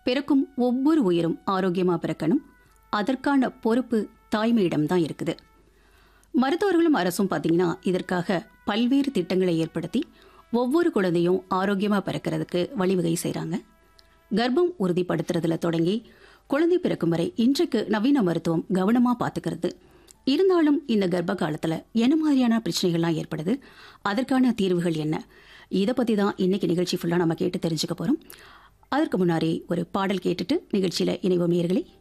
பிறக்கும் ஒவ்வொரு உயிரும் ஆரோக்கியமா பிறக்கணும் அதற்கான பொறுப்பு தாய்மையிடம் தான் இருக்குது மருத்துவர்களும் அரசும் பார்த்தீங்கன்னா இதற்காக பல்வேறு திட்டங்களை ஏற்படுத்தி ஒவ்வொரு குழந்தையும் ஆரோக்கியமா பிறக்கிறதுக்கு வழிவகை செய்றாங்க கர்ப்பம் உறுதிப்படுத்துறதுல தொடங்கி குழந்தை பிறக்கும் வரை இன்றைக்கு நவீன மருத்துவம் கவனமா பாத்துக்கிறது இருந்தாலும் இந்த கர்ப்ப காலத்துல என்ன மாதிரியான பிரச்சனைகள்லாம் ஏற்படுது அதற்கான தீர்வுகள் என்ன இதை பத்தி தான் இன்னைக்கு நிகழ்ச்சி ஃபுல்லா நம்ம கேட்டு தெரிஞ்சுக்க போறோம் அதற்கு முன்னாடி ஒரு பாடல் கேட்டுட்டு நிகழ்ச்சியில இணைவோம் நேயர்களே